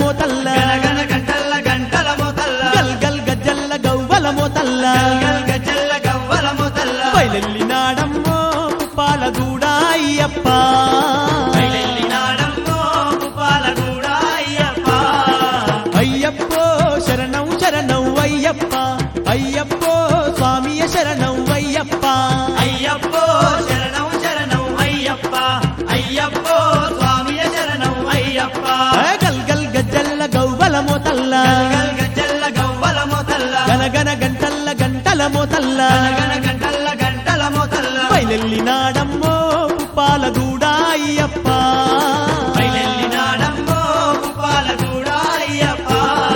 మోతల్ల గనగన గంటల్ల గంటల మొదల్ల గల్ గల్ గజ్జల్ల గవ్వల మోతల్ల గల్ గజల్ల గవ్వల మొదల్ల బయలెల్లినాడమ్మో పాలగూడ అయ్యప్ప బయలెల్లినాడమ్మో పాలగూడ అయ్యప్ప అయ్యప్పో శరణం శరణం అయ్యప్ప అయ్యప్పో స్వామియ శరణం అయ్యప్ప అయ్యప్పో శరణం శరణం అయ్యప్ప అయ్యప్పో స్వామియ శరణం అయ్యప్ప గల్ గల్ గజ్జల్ల గవ్వల మోతల్ల గల్ గజల్ల గవ్వల మొదల్ల గనగన గంటల్ల గంటల మోతల్ల గనగన గంటల్ల గంటల మొదల్ల బయలెల్లినాడమ్మో పాలగూడ అయ్యప్ప బయలెల్లినాడమ్మో పాలగూడ అయ్యప్ప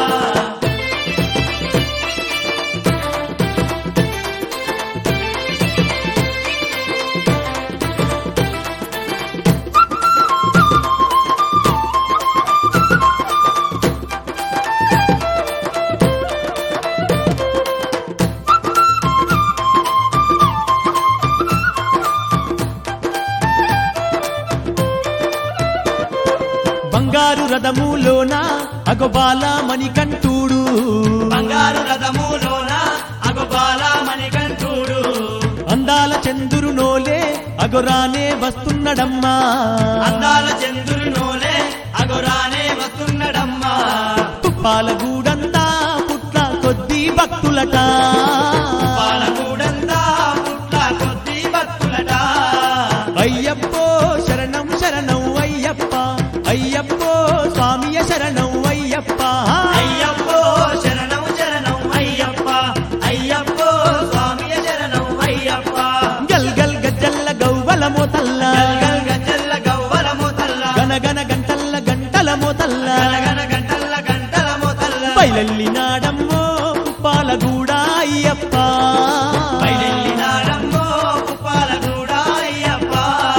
బంగారు రథములోన అగబాల మణికంఠుడు బంగారు రథములోన అగబాల మణికంఠుడు అందాల చంద్రు నోలే అగొరానే వస్తున్నడమ్మా అందాల చంద్రుని నోలే అగొరానే వస్తున్నడమ్మా పాలగూడంతా పుట్ల కొద్ది భక్తులట పాలకూడంతా పుట్ల కొద్ది భక్తులట అయ్యప్పో శరణం శరణం అయ్యప్ప అయ్యప్పో స్వామియ శరణం అయ్యప్ప అయ్యప్పో శరణం శరణం అయ్యప్ప అయ్యప్పో స్వామియ శరణం అయ్యప్ప గల్ గల్ గజ్జల్ల గవ్వల మోతల్ల గల్ గజల్ల గవ్వల మొదల్ల గనగన గంటల్ల గంటల మోతల్ల గనగన గంటల్ల గంటల మొదల్ల బయలెల్లినాడమ్మో పాలగూడ అయ్యప్ప బయలెల్లినాడమ్మో పాలగూడ అయ్యప్ప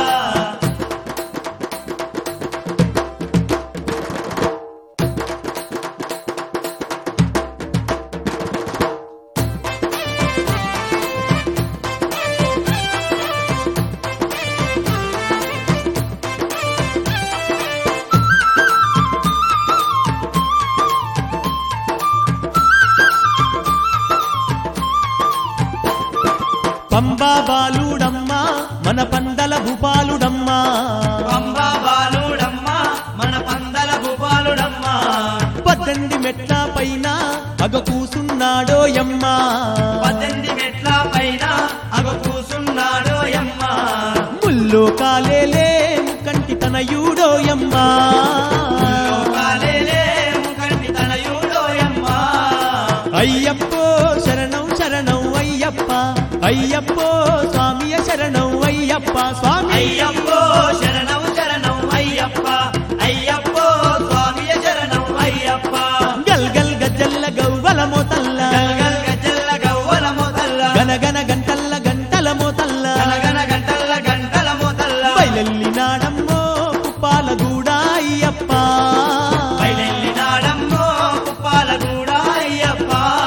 పంబా బాలుడమ్మా మన పందల భూపాలుడమ్మా పంబా బాలుడమ్మ మన పందల భూపాలుడమ్మ పద్దెనిమిది మెట్ల పైన అగ కూసున్నాడో యమ్మా పద్దెనిమిది మెట్ల పైన అగ కూసున్నాడో యమ్మ ముల్లో కాలేలే కంటి తనయుడో యమ్మా లోకాలేలే ముఖండి తనయుడో యమ్మ అయ్యప్పో శరణం శరణం అయ్యప్ప అయ్యప్పో స్వామియ శరణం అయ్యప్ప స్వామి అయ్యప్పో శరణం శరణం అయ్యప్ప అయ్యప్పో స్వామియ శరణం అయ్యప్ప గల్ గల్ గజ్జల్ల గవ్వల మోతల్ల గల్గల్ గజల్ల గవ్వల మొదల్ల గనగన గంటల్ల గంటల మోతల్ల గనగన గంటల్ల గంటల మొదల్ల బయలెల్లినాడమ్మో పాలగూడ అయ్యప్ప బయలెల్లినాడమ్మో పాలగూడ అయ్యప్ప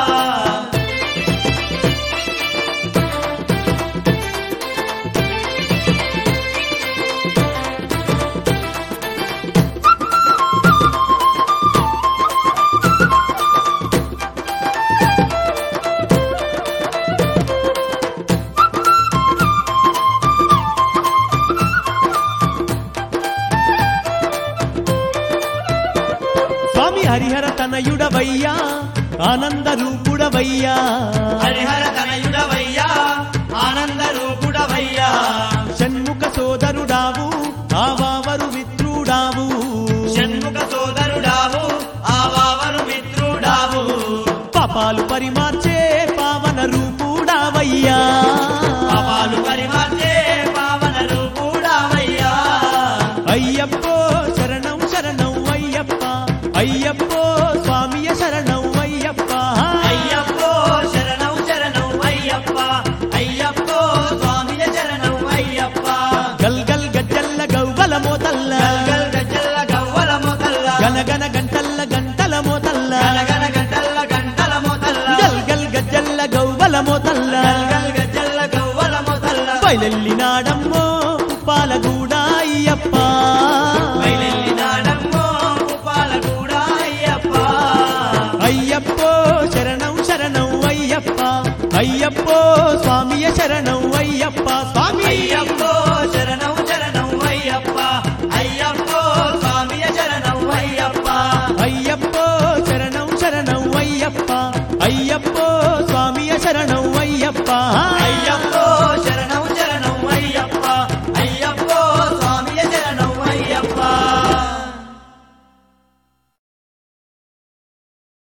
స్వామి హరిహర తనయుడవయ్యా ఆనంద రూపుడవయ్యా హరిహర తనయుడవయ్యా ఆనంద రూపుడవయ్యా షణ్ముఖ సోదరుడావు ఆవావరు మిత్రుడావు షణ్ముఖ సోదరుడావు ఆవావరు మిత్రుడావు పాపాలు పరిమార్చే పావన రూపుడావయ్యా పాపాలు పరిమార్చే పావన రూపుడావయ్యా అయ్యప్పో శరణం శరణం అయ్యప్ప అయ్యప్పో స్వామియ శరణం అయ్యప్ప అయ్యప్పో శరణం శరణం అయ్యప్ప అయ్యప్పో స్వామియ శరణం అయ్యప్ప గల్ గల్ గజ్జల్ల గవ్వల మోతల్ల గల్గల్ గజల్ల గవ్వల మొదల్ల గనగన గంటల్ల గంటల మోతల్ల గనగన గంటల్ల గంటల మొదల్ల గల్ గల్ గజ్జల్ల గవ్వల మోతల్ల గల్గల్ గజల్ల గవ్వల మొదల్ల బయలెల్లినాడమ్మో పాలగూడ అయ్యప్ప బయలెల్లినాడమ్మో పాలగూడ అయ్యప్ప అయ్యప్ప